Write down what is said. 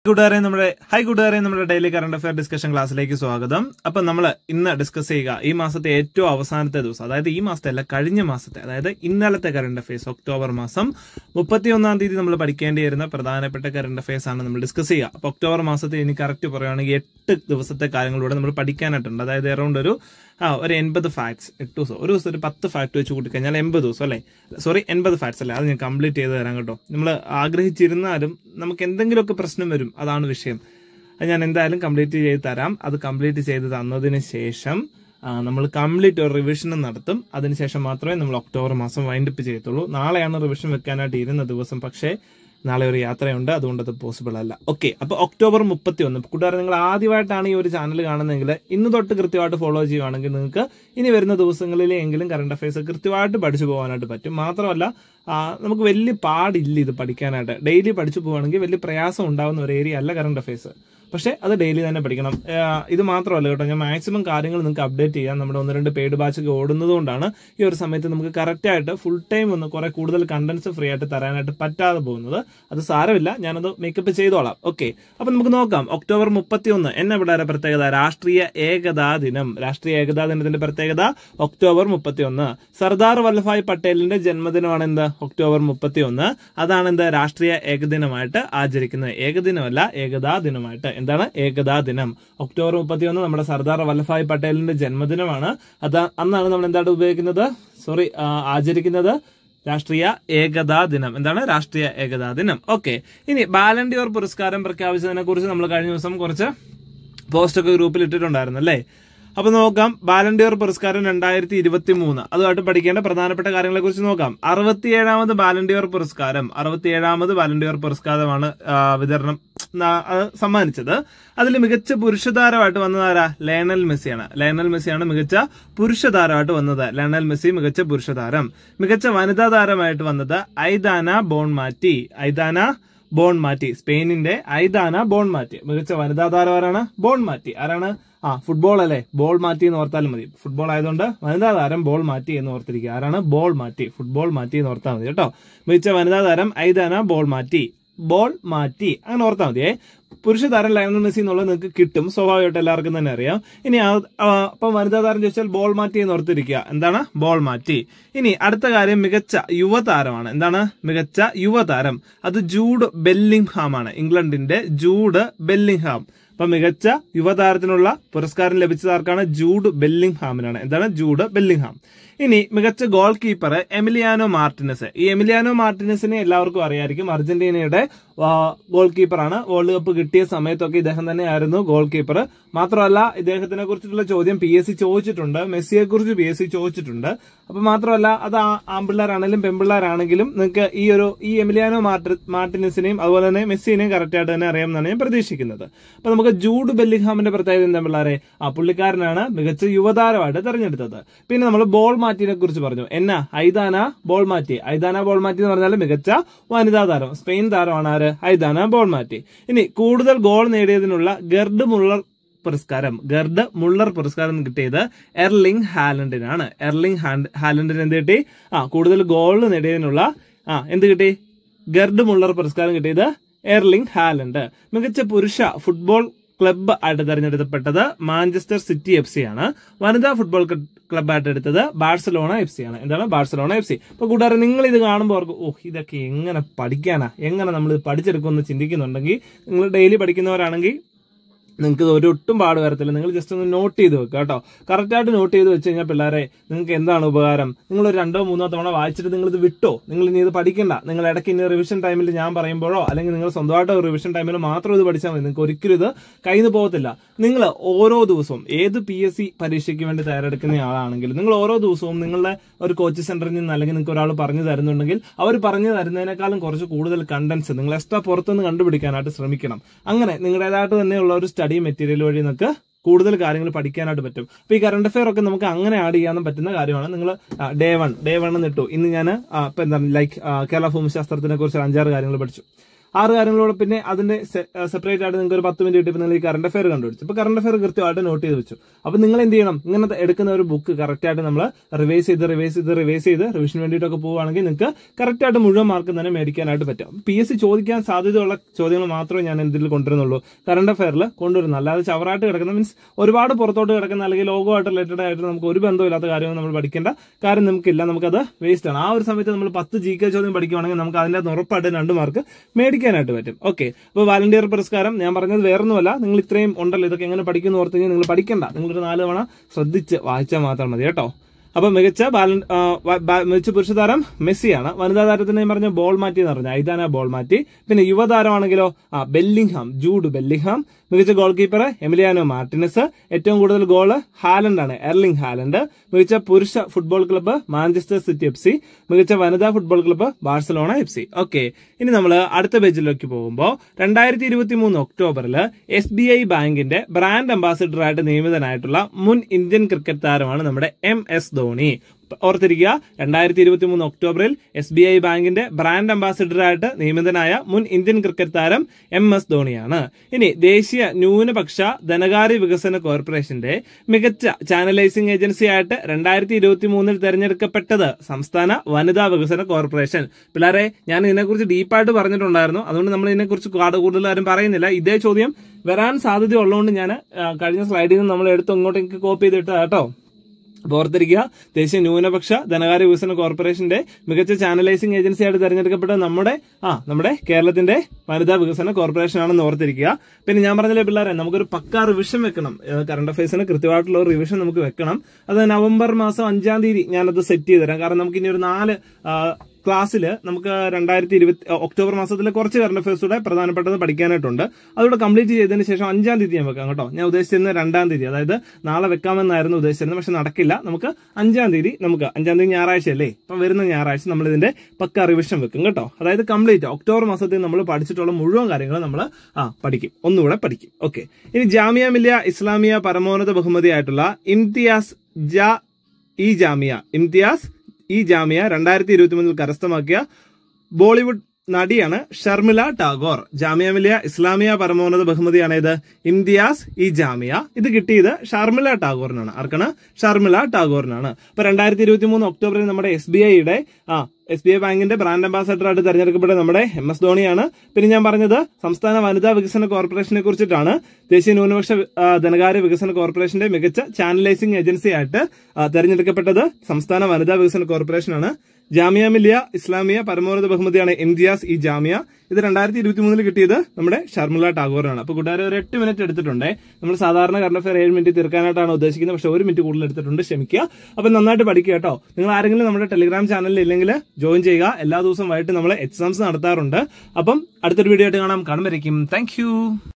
കൂട്ടുകാരെ നമ്മുടെ ഹൈ കൂട്ടുകാരെ നമ്മുടെ ഡെയിലി കറണ്ട് അഫയർ ഡിസ്കഷൻ ക്ലാസ്സിലേക്ക് സ്വാഗതം അപ്പൊ നമ്മൾ ഇന്ന് ഡിസ്കസ് ചെയ്യുക ഈ മാസത്തെ ഏറ്റവും അവസാനത്തെ ദിവസം അതായത് ഈ മാസത്തെ അല്ല കഴിഞ്ഞ മാസത്തെ അതായത് ഇന്നലത്തെ കറണ്ട് അഫയേഴ്സ് ഒക്ടോബർ മാസം മുപ്പത്തിയൊന്നാം തീയതി നമ്മൾ പഠിക്കേണ്ടി വരുന്ന പ്രധാനപ്പെട്ട കറണ്ട് അഫയേഴ്സ് ആണ് നമ്മൾ ഡിസ്കസ് ചെയ്യുക അപ്പൊ ഒക്ടോബർ മാസത്തെ ഇനി കറക്റ്റ് പറയുകയാണെങ്കിൽ എട്ട് ദിവസത്തെ കാര്യങ്ങളിലൂടെ നമ്മൾ പഠിക്കാനായിട്ടുണ്ട് അതായത് അറൗണ്ട് ഒരു ആ ഒരു എൺപത് ഫാക്ട്സ് എട്ട് ദിവസം ഒരു ദിവസം ഒരു പത്ത് ഫാക്ട് വെച്ച് കൂട്ടിക്കഴിഞ്ഞാൽ എൺപത് ദിവസം അല്ലേ സോറി എൺപത് ഫാക്ട്സ് അല്ലേ അത് ഞാൻ കംപ്ലീറ്റ് ചെയ്ത് തരാം കേട്ടോ നമ്മൾ ആഗ്രഹിച്ചിരുന്നാലും നമുക്ക് എന്തെങ്കിലുമൊക്കെ പ്രശ്നം വരും അതാണ് വിഷയം അത് ഞാൻ എന്തായാലും കംപ്ലീറ്റ് ചെയ്ത് തരാം അത് കംപ്ലീറ്റ് ചെയ്ത് തന്നതിന് ശേഷം ആ, നമ്മൾ കംപ്ലീറ്റ് ഒരു റിവിഷനും നടത്തും അതിനുശേഷം മാത്രമേ നമ്മൾ ഒക്ടോബർ മാസം വൈൻഡപ്പ് ചെയ്യത്തുള്ളൂ നാളെയാണ് റിവിഷൻ വെക്കാനായിട്ട് ഇരുന്ന ദിവസം പക്ഷേ നാളെ ഒരു യാത്രയുണ്ട് അതുകൊണ്ട് അത് പോസിബിൾ അല്ല ഓക്കെ അപ്പൊ ഒക്ടോബർ മുപ്പത്തി ഒന്ന് കൂട്ടുകാരെ നിങ്ങൾ ആദ്യമായിട്ടാണ് ഈ ഒരു ചാനൽ കാണുന്നതെങ്കിൽ ഇന്ന് തൊട്ട് കൃത്യമായിട്ട് ഫോളോ ചെയ്യുവാണെങ്കിൽ നിങ്ങൾക്ക് ഇനി വരുന്ന ദിവസങ്ങളിലെങ്കിലും കറണ്ട് അഫയേഴ്സ് കൃത്യമായിട്ട് പഠിച്ചു പോകാനായിട്ട് പറ്റും മാത്രമല്ല ആ, നമുക്ക് വലിയ പാടില്ല ഇത് പഠിക്കാനായിട്ട് ഡെയിലി പഠിച്ചു പോവുകയാണെങ്കിൽ വലിയ പ്രയാസം ഉണ്ടാവുന്ന ഒരു ഏരിയ അല്ല കറണ്ട് അഫയേഴ്സ് പക്ഷെ അത് ഡെയിലി തന്നെ പഠിക്കണം ആ, ഇത് മാത്രമല്ല കേട്ടോ ഞാൻ മാക്സിമം കാര്യങ്ങൾ നിങ്ങൾക്ക് അപ്ഡേറ്റ് ചെയ്യാം നമ്മുടെ ഒന്ന് രണ്ട് പെയ്ഡ് ബാച്ചൊക്കെ ഓടുന്നത് കൊണ്ടാണ് ഈ ഒരു സമയത്ത് നമുക്ക് കറക്റ്റ് ആയിട്ട് ഫുൾ ടൈം ഒന്ന് കുറെ കൂടുതൽ കണ്ടന്റ്സ് ഫ്രീ ആയിട്ട് തരാനായിട്ട് പറ്റാതെ പോകുന്നത് അത് സാരമില്ല ഞാനത് മേക്കപ്പ് ചെയ്തോളാം ഓക്കെ അപ്പൊ നമുക്ക് നോക്കാം ഒക്ടോബർ മുപ്പത്തി ഒന്ന് എന്നെ ഇവിടെ പ്രത്യേകത രാഷ്ട്രീയ ഏകതാ ദിനം രാഷ്ട്രീയ ഏകതാ ദിനത്തിന്റെ പ്രത്യേകത ഒക്ടോബർ മുപ്പത്തി ഒന്ന് സർദാർ വല്ലഭായ് പട്ടേലിന്റെ ജന്മദിനമാണ് എന്ത് ഒക്ടോബർ മുപ്പത്തി ഒന്ന് അതാണ് എന്ത് രാഷ്ട്രീയ ഏകദിനമായിട്ട് ആചരിക്കുന്നത് ഏകദിനമല്ല ഏകതാ ദിനമായിട്ട് എന്താണ് ഏകതാ ദിനം ഒക്ടോബർ മുപ്പത്തി ഒന്ന് നമ്മുടെ സർദാർ വല്ലഭായ് പട്ടേലിന്റെ ജന്മദിനമാണ് അത് അന്നാണ് നമ്മൾ എന്താണ് ഉപയോഗിക്കുന്നത് സോറി ആചരിക്കുന്നത് രാഷ്ട്രീയ ഏകതാ ദിനം എന്താണ് രാഷ്ട്രീയ ഏകതാ ദിനം ഓക്കെ ഇനി ബാലൻഡിയോർ പുരസ്കാരം പ്രഖ്യാപിച്ചതിനെ കുറിച്ച് നമ്മൾ കഴിഞ്ഞ ദിവസം കുറച്ച് പോസ്റ്റ് ഒക്കെ ഗ്രൂപ്പിൽ ഇട്ടിട്ടുണ്ടായിരുന്നു അല്ലേ അപ്പൊ നോക്കാം ബാലൻഡിയോർ പുരസ്കാരം രണ്ടായിരത്തി ഇരുപത്തി മൂന്ന് അതുമായിട്ട് പഠിക്കേണ്ട പ്രധാനപ്പെട്ട കാര്യങ്ങളെ കുറിച്ച് നോക്കാം അറുപത്തിയേഴാമത് ബാലൻഡിയോർ പുരസ്കാരം അറുപത്തിയേഴാമത് ബാലൻഡിയോർ പുരസ്കാരമാണ് ആ, വിതരണം ന- അത് സമ്മാനിച്ചത് അതിൽ മികച്ച പുരുഷതാരമായിട്ട് വന്നതാരാ ലയണൽ മെസ്സിയാണ് ലയണൽ മെസ്സിയാണ് മികച്ച പുരുഷതാരമായിട്ട് വന്നത് ലയണൽ മെസ്സി മികച്ച പുരുഷതാരം മികച്ച വനിതാ താരമായിട്ട് വന്നത് ഐദാന ബോൺ മാറ്റി ഐദാന ബോൺ മാറ്റി സ്പെയിനിന്റെ ഐദാന ബോൺ മാറ്റി മികച്ച വനിതാ താരം ആരാണ് ബോൺ മാറ്റി ആരാണ് ആ ഫുട്ബോൾ അല്ലേ ബോൾ മാറ്റി എന്ന് ഓർത്താലും മതി ഫുട്ബോൾ ആയതുകൊണ്ട് വനിതാ താരം ബോൾ മാറ്റി എന്ന് ഓർത്തിരിക്കുക ആരാണ് ബോൾ മാറ്റി ഫുട്ബോൾ മാറ്റി എന്ന് ഓർത്താൽ മതി കേട്ടോ മികച്ച വനിതാ താരം ഐദാന ബോൾ മാറ്റി ബോൾ മാറ്റി അങ്ങനെ ഓർത്താൽ മതിയേ പുരുഷ താരം ലയണൽ മെസ്സി എന്നുള്ളത് നിങ്ങൾക്ക് കിട്ടും സ്വാഭാവികമായിട്ട് എല്ലാവർക്കും തന്നെ അറിയാം ഇനി ആ- ആ, അപ്പം വനിതാ താരം ചോദിച്ചാൽ ബോൾ മാറ്റി എന്ന് ഓർത്തിരിക്കുക എന്താണ് ബോൾ മാറ്റി ഇനി അടുത്ത കാര്യം മികച്ച യുവതാരമാണ് എന്താണ് മികച്ച യുവതാരം അത് ജൂഡ് ബെല്ലിംഗ്ഹാം ആണ് ഇംഗ്ലണ്ടിന്റെ ജൂഡ് ബെല്ലിംഗ്ഹാം അപ്പൊ മികച്ച യുവതാരത്തിനുള്ള പുരസ്കാരം ലഭിച്ചത് ആർക്കാണ് ജൂഡ് ബെല്ലിംഗ്ഹാമിനാണ് എന്താണ് ജൂഡ് ബെല്ലിംഗ്ഹാം ഇനി മികച്ച ഗോൾ കീപ്പർ എമിലിയാനോ മാർട്ടിനസ് ഈ എമിലിയാനോ മാർട്ടിനസിനെ എല്ലാവർക്കും അറിയായിരിക്കും അർജന്റീനയുടെ ആ, ഗോൾ കീപ്പറാണ് വേൾഡ് കപ്പ് കിട്ടിയ സമയത്തൊക്കെ ഇദ്ദേഹം തന്നെയായിരുന്നു ഗോൾ കീപ്പർ മാത്രമല്ല ഇദ്ദേഹത്തിനെ കുറിച്ചിട്ടുള്ള ചോദ്യം പി എസ് സി ചോദിച്ചിട്ടുണ്ട് മെസ്സിയെ കുറിച്ച് പി എസ് സി ചോദിച്ചിട്ടുണ്ട് അപ്പൊ മാത്രമല്ല അത് ആ- ആൺപിള്ളേരാണെങ്കിലും പെൺപിള്ളേരാണെങ്കിലും നിങ്ങൾക്ക് ഈ ഒരു ഈ എമിലിയാനോ മാർട്ടി മാർട്ടിനസിനെയും അതുപോലെ തന്നെ മെസ്സിനെയും കറക്റ്റ് ആയിട്ട് തന്നെ അറിയാമെന്നാണ് ഞാൻ പ്രതീക്ഷിക്കുന്നത് അപ്പൊ നമുക്ക് ജൂഡ് ബെല്ലിംഗ്ഹാമിന്റെ പ്രത്യേകത എന്താ പിള്ളേരെ ആ പുള്ളിക്കാരനാണ് മികച്ച യുവതാരമായിട്ട് തെരഞ്ഞെടുത്തത് പിന്നെ നമ്മൾ ബോൾ മാറ്റിനെ കുറിച്ച് പറഞ്ഞു എന്നാ ഐദാന ബോൾ മാറ്റി ഐദാന ബോൾ മാറ്റി എന്ന് പറഞ്ഞാൽ മികച്ച വനിതാ താരം സ്പെയിൻ താരമാണ് ആര് ഐദാന ബോൾ മാറ്റി ഇനി കൂടുതൽ ഗോൾ നേടിയതിനുള്ള ഗർഡ് മുള്ളർ പുരസ്കാരം ഗർഡ് മുള്ളർ പുരസ്കാരം കിട്ടിയത് എർലിംഗ് ഹാലൻഡിനാണ് എർലിംഗ് ഹാൻഡ്- ഹാലൻഡിന് എന്ത് കിട്ടി ആ കൂടുതൽ ഗോൾ നേടിയതിനുള്ള ആ എന്ത് കിട്ടി ഗർഡ് മുള്ളർ പുരസ്കാരം കിട്ടിയത് എർലിംഗ് ഹാലൻഡ് മികച്ച പുരുഷ ഫുട്ബോൾ ക്ലബ്ബ് ആയിട്ട് തെരഞ്ഞെടുക്കപ്പെട്ടത് മാഞ്ചസ്റ്റർ സിറ്റി എഫ് സി ആണ് വനിതാ ഫുട്ബോൾ ക്ലബ് ആയിട്ട് എടുത്തത് ബാഴ്സലോണ എഫ് സി ആണ് എന്താണ് ബാഴ്സലോണ എഫ് സി അപ്പൊ കൂട്ടുകാരെ നിങ്ങൾ ഇത് കാണുമ്പോൾ ഓർക്കും ഓ ഇതൊക്കെ എങ്ങനെ പഠിക്കാനാ എങ്ങനെ നമ്മൾ ഇത് പഠിച്ചെടുക്കുമെന്ന് ചിന്തിക്കുന്നുണ്ടെങ്കിൽ നിങ്ങൾ ഡെയിലി പഠിക്കുന്നവരാണെങ്കിൽ നിങ്ങൾക്ക് ഒരു ഒട്ടും പാട് വരത്തില്ല നിങ്ങൾ ജസ്റ്റ് ഒന്ന് നോട്ട് ചെയ്ത് വെക്കുക കേട്ടോ കറക്റ്റായിട്ട് നോട്ട് ചെയ്ത് വെച്ച് കഴിഞ്ഞാൽ പിള്ളേരെ നിങ്ങൾക്ക് എന്താണ് ഉപകാരം നിങ്ങൾ ഒരു രണ്ടോ മൂന്നോ തവണ വായിച്ചിട്ട് നിങ്ങൾ ഇത് വിട്ടോ നിങ്ങൾ ഇനി ഇത് പഠിക്കണ്ട നിങ്ങൾ ഇടയ്ക്ക് ഇനി റിവിഷൻ ടൈമിൽ ഞാൻ പറയുമ്പോഴോ അല്ലെങ്കിൽ നിങ്ങൾ സ്വന്തമായിട്ട് റിവിഷൻ ടൈമിൽ മാത്രം ഇത് പഠിച്ചാൽ മതി നിങ്ങൾക്ക് ഒരിക്കലും ഇത് കയ്യിൽ നിന്ന് പോകത്തില്ല നിങ്ങൾ ഓരോ ദിവസവും ഏത് പി എസ് സി പരീക്ഷയ്ക്ക് വേണ്ടി തയ്യാറെടുക്കുന്ന ആളാണെങ്കിലും നിങ്ങൾ ഓരോ ദിവസവും നിങ്ങളുടെ ഒരു കോച്ചിങ് സെന്ററിൽ നിന്ന് അല്ലെങ്കിൽ നിങ്ങൾക്ക് ഒരാൾ പറഞ്ഞു തരുന്നുണ്ടെങ്കിൽ അവർ പറഞ്ഞു തരുന്നതിനേക്കാളും കുറച്ച് കൂടുതൽ കണ്ടന്റ്സ് നിങ്ങൾ എക്സ്ട്രാ പുറത്തുനിന്ന് കണ്ടുപിടിക്കാനായിട്ട് ശ്രമിക്കണം അങ്ങനെ നിങ്ങളുടേതായിട്ട് തന്നെയുള്ള ഒരു സ്റ്റഡി മെറ്റീരിയൽ വഴി നിങ്ങൾക്ക് കൂടുതൽ കാര്യങ്ങൾ പഠിക്കാനായിട്ട് പറ്റും അപ്പൊ ഈ കറണ്ട് അഫയർ ഒക്കെ നമുക്ക് അങ്ങനെ ആഡ് ചെയ്യാൻ പറ്റുന്ന കാര്യമാണ് നിങ്ങൾ ഡേ വൺ ഡേ വൺ എന്നിട്ടു ഇന്ന് ഞാൻ ഇപ്പൊ എന്താണ് ലൈക്ക് കേരള ഭൂമിശാസ്ത്രത്തിനെ കുറിച്ച് ഒരു അഞ്ചാറ് കാര്യങ്ങൾ പഠിച്ചു ആറ് കാര്യങ്ങളോട് പിന്നെ അതിന്റെ സെപ്പറേറ്റ് ആയിട്ട് നിങ്ങൾക്ക് ഒരു പത്ത് മിനിറ്റ് കിട്ടിയപ്പോൾ നിങ്ങൾ ഈ കറണ്ട് അഫയർ കണ്ടുപിടിച്ചു അപ്പൊ കറണ്ട് അഫയർ കൃത്യമായിട്ട് നോട്ട് ചെയ്ത് വെച്ചു അപ്പൊ നിങ്ങൾ എന്ത് ചെയ്യണം ഇങ്ങനത്തെ എടുക്കുന്ന ഒരു ബുക്ക് കറക്റ്റ് ആയിട്ട് നമ്മൾ റിവൈസ് ചെയ്ത് റിവൈസ് ചെയ്ത് റിവൈസ് ചെയ്ത് റിവിഷന് വേണ്ടിയിട്ടൊക്കെ പോവുകയാണെങ്കിൽ നിങ്ങൾക്ക് കറക്റ്റ് ആയിട്ട് മുഴുവൻ മാർക്ക് തന്നെ മേടിക്കാനായിട്ട് പറ്റും പി എസ് സി ചോദിക്കാൻ സാധ്യതയുള്ള ചോദ്യങ്ങൾ മാത്രമേ ഞാൻ ഇതിൽ കൊണ്ടുവരുന്നുള്ളൂ കറണ്ട് അഫയറിൽ കൊണ്ടുവരുന്നു അല്ലാതെ ചവറായിട്ട് കിടക്കുന്ന മീൻസ് ഒരുപാട് പുറത്തോട്ട് കിടക്കുന്ന അല്ലെങ്കിൽ ലോകമായിട്ട് റിലേറ്റഡ് ആയിട്ട് നമുക്ക് ഒരു ബന്ധമില്ലാത്ത കാര്യങ്ങൾ നമ്മൾ പഠിക്കേണ്ട കാര്യം നമുക്കില്ല നമുക്കത് വേസ്റ്റ് ആണ് ആ ഒരു സമയത്ത് നമ്മൾ പത്ത് ജി കെ ചോദ്യം പഠിക്കുവാണെങ്കിൽ നമുക്ക് അതിന്റെ അകത്ത് ഉറപ്പായിട്ട് രണ്ട് മാർക്ക് മേടിക്കാനായിട്ട് പറ്റും ഓക്കെ അപ്പോൾ വാലണ്ടിയർ പുരസ്കാരം ഞാൻ പറഞ്ഞത് വേറൊന്നുമല്ല നിങ്ങൾ ഇത്രയും ഉണ്ടല്ലോ ഇതൊക്കെ എങ്ങനെ പഠിക്കുന്നു ഓർത്ത് കഴിഞ്ഞാൽ നിങ്ങൾ പഠിക്കണ്ട നിങ്ങളൊരു നാല് തവണ ശ്രദ്ധിച്ച് വായിച്ചാൽ മാത്രം മതി കേട്ടോ അപ്പൊ മികച്ച ബാലൻ ആ, വ- ബ- മികച്ച പുരുഷ താരം മെസ്സിയാണ് വനിതാ താരത്തിന് ഞാൻ പറഞ്ഞ ബോൾ മാറ്റി എന്ന് പറഞ്ഞ ഐതാന ബോൾ മാറ്റി പിന്നെ യുവതാരമാണെങ്കിലോ ആ ബെല്ലിംഗ്ഹാം ജൂഡ് ബെല്ലിംഗ്ഹാം മികച്ച ഗോൾ കീപ്പർ എമിലിയാനോ മാർട്ടിനസ് ഏറ്റവും കൂടുതൽ ഗോള് ഹാലൻഡ് ആണ് എർലിംഗ് ഹാലൻഡ് മികച്ച പുരുഷ football club Manchester City F C മികച്ച വനിതാ football club Barcelona F C okay ഇനി നമ്മൾ അടുത്ത പേജിലേക്ക് പോകുമ്പോൾ രണ്ടായിരത്തി ഇരുപത്തി മൂന്ന് ഒക്ടോബറിൽ എസ് ബി ഐ ബാങ്കിന്റെ ബ്രാൻഡ് അംബാസിഡറായിട്ട് നിയമിതനായിട്ടുള്ള മുൻ ഇന്ത്യൻ ക്രിക്കറ്റ് താരമാണ് നമ്മുടെ എം എസ് ധോണി ഓർത്തിരിക്കുക രണ്ടായിരത്തി ഇരുപത്തി മൂന്ന് ഒക്ടോബറിൽ എസ് ബി ഐ ബാങ്കിന്റെ ബ്രാൻഡ് അംബാസിഡറായിട്ട് നിയമിതനായ മുൻ ഇന്ത്യൻ ക്രിക്കറ്റ് താരം എം എസ് ധോണിയാണ് ഇനി ദേശീയ ന്യൂനപക്ഷ ധനകാര്യ വികസന കോർപ്പറേഷന്റെ മികച്ച ചാനലൈസിംഗ് ഏജൻസിയായിട്ട് രണ്ടായിരത്തി ഇരുപത്തി മൂന്നിൽ തെരഞ്ഞെടുക്കപ്പെട്ടത് സംസ്ഥാന വനിതാ വികസന കോർപ്പറേഷൻ പിള്ളേരെ ഞാൻ ഇതിനെക്കുറിച്ച് ഡീപ്പായിട്ട് പറഞ്ഞിട്ടുണ്ടായിരുന്നു അതുകൊണ്ട് നമ്മൾ ഇതിനെക്കുറിച്ച് കാട് കൂടുതൽ ആരും പറയുന്നില്ല ഇതേ ചോദ്യം വരാൻ സാധ്യത ഉള്ളതുകൊണ്ട് ഞാൻ കഴിഞ്ഞ സ്ലൈഡിൽ നിന്ന് നമ്മൾ എടുത്ത് ഇങ്ങോട്ടേക്ക് കോപ്പി ചെയ്തിട്ട് കേട്ടോ അപ്പോൾ ഓർത്തിരിക്കുക ദേശീയ ന്യൂനപക്ഷ ധനകാര്യ വികസന കോർപ്പറേഷന്റെ മികച്ച ചാനലൈസിംഗ് ഏജൻസിയായിട്ട് തെരഞ്ഞെടുക്കപ്പെട്ട നമ്മുടെ ആ നമ്മുടെ കേരളത്തിന്റെ വനിതാ വികസന കോർപ്പറേഷൻ ആണെന്ന് ഓർത്തിരിക്കുക പിന്നെ ഞാൻ പറഞ്ഞില്ലേ പിള്ളേരെ നമുക്കൊരു പക്കാ റിവിഷൻ വെക്കണം കറണ്ട് അഫയേഴ്സിന് കൃത്യമായിട്ടുള്ള ഒരു റിവിഷൻ നമുക്ക് വെക്കണം അത് നവംബർ മാസം അഞ്ചാം തീയതി ഞാനത് സെറ്റ് ചെയ്ത് തരാം കാരണം നമുക്ക് ഇനി ഒരു നാല് ക്ലാസ്സിൽ നമുക്ക് രണ്ടായിരത്തി ഇരുപത്തി ഒക്ടോബർ മാസത്തിലെ കുറച്ച് കറണ്ട് അഫയേഴ്സ് കൂടെ പ്രധാനപ്പെട്ടത് പഠിക്കാനായിട്ടുണ്ട് അതുകൂടെ കംപ്ലീറ്റ് ചെയ്തതിന് ശേഷം അഞ്ചാം തീയതി ഞാൻ വെക്കാം കേട്ടോ ഞാൻ ഉദ്ദേശിച്ചിരുന്നത് രണ്ടാം തീയതി അതായത് നാളെ വെക്കാമെന്നായിരുന്നു ഉദ്ദേശിച്ചിരുന്നത് പക്ഷെ നടക്കില്ല നമുക്ക് അഞ്ചാം തീയതി നമുക്ക് അഞ്ചാം തീയതി ഞായറാഴ്ച അല്ലേ അപ്പം വരുന്ന ഞായറാഴ്ച നമ്മൾ ഇതിന്റെ പക്ക റിവിഷൻ വെക്കും കേട്ടോ അതായത് കംപ്ലീറ്റ് ഒക്ടോബർ മാസത്തിൽ നമ്മൾ പഠിച്ചിട്ടുള്ള മുഴുവൻ കാര്യങ്ങൾ നമ്മൾ ആ പഠിക്കും ഒന്നുകൂടെ പഠിക്കും ഓക്കെ ഇനി ജാമിയ മില്ലിയ ഇസ്ലാമിയ പരമോന്നത ബഹുമതിയായിട്ടുള്ള ഇംതിയാസ് ജാ ഈ ജാമിയ ഇംതിയാസ് ഈ ജാമിയ രണ്ടായിരത്തി ഇരുപത്തി മൂന്നിൽ കരസ്ഥമാക്കിയ ബോളിവുഡ് നടിയാണ് ഷർമിള ടാഗോർ ജാമിയ മിലിയ ഇസ്ലാമിയ പരമോന്നത ബഹുമതിയാണ് ഇത് ഇംതിയാസ് ഈ ജാമിയ ഇത് കിട്ടിയത് ഷർമിള ടാഗോറിനാണ് ആർക്കാണ് ഷർമിള ടാഗോറിനാണ് അപ്പൊ രണ്ടായിരത്തി ഇരുപത്തി മൂന്ന് ഒക്ടോബറിൽ നമ്മുടെ എസ് ബി ഐയുടെ ആ എസ് ബി ഐ ബാങ്കിന്റെ ബ്രാൻഡ് അംബാസഡറായിട്ട് തെരഞ്ഞെടുക്കപ്പെട്ട നമ്മുടെ എം എസ് ധോണിയാണ് പിന്നെ ഞാൻ പറഞ്ഞത് സംസ്ഥാന വനിതാ വികസന കോർപ്പറേഷനെ കുറിച്ചിട്ടാണ് ദേശീയ ന്യൂനപക്ഷ ആ, ധനകാര്യ വികസന കോർപ്പറേഷന്റെ മികച്ച ചാനലൈസിംഗ് ഏജൻസിയായിട്ട് ആ, തെരഞ്ഞെടുക്കപ്പെട്ടത് സംസ്ഥാന വനിതാ വികസന കോർപ്പറേഷനാണ് ജാമിയ മില്ലിയ ഇസ്ലാമിയ പരമോന്നത ബഹുമതിയാണ് ഇംതിയാസ് ഈ ജാമിയ ഇത് രണ്ടായിരത്തി ഇരുപത്തി മൂന്നിൽ കിട്ടിയത് നമ്മുടെ ഷർമിള ടാഗോറാണ് അപ്പൊ കൂട്ടുകാരെ ഒരു എട്ട് മിനിറ്റ് എടുത്തിട്ടുണ്ട് നമ്മൾ സാധാരണ കറണ്ട് അഫയർ ഏഴ് മിനിറ്റ് തീർക്കാനായിട്ടാണ് ഉദ്ദേശിക്കുന്നത് പക്ഷെ ഒരു മിനിറ്റ് കൂടുതൽ എടുത്തിട്ടുണ്ട് ക്ഷമിക്കുക അപ്പൊ നന്നായിട്ട് പഠിക്കുക കേട്ടോ നിങ്ങൾ ആരെങ്കിലും നമ്മുടെ ടെലിഗ്രാം ചാനലിൽ ഇല്ലെങ്കിൽ ജോയിൻ ചെയ്യുക എല്ലാ ദിവസവും വൈകിട്ട് നമ്മൾ എക്സാംസ് നടത്താറുണ്ട് അപ്പം അടുത്തൊരു വീഡിയോ ആയിട്ട് കാണാം കാണുമ്പോഴേക്കും താങ്ക്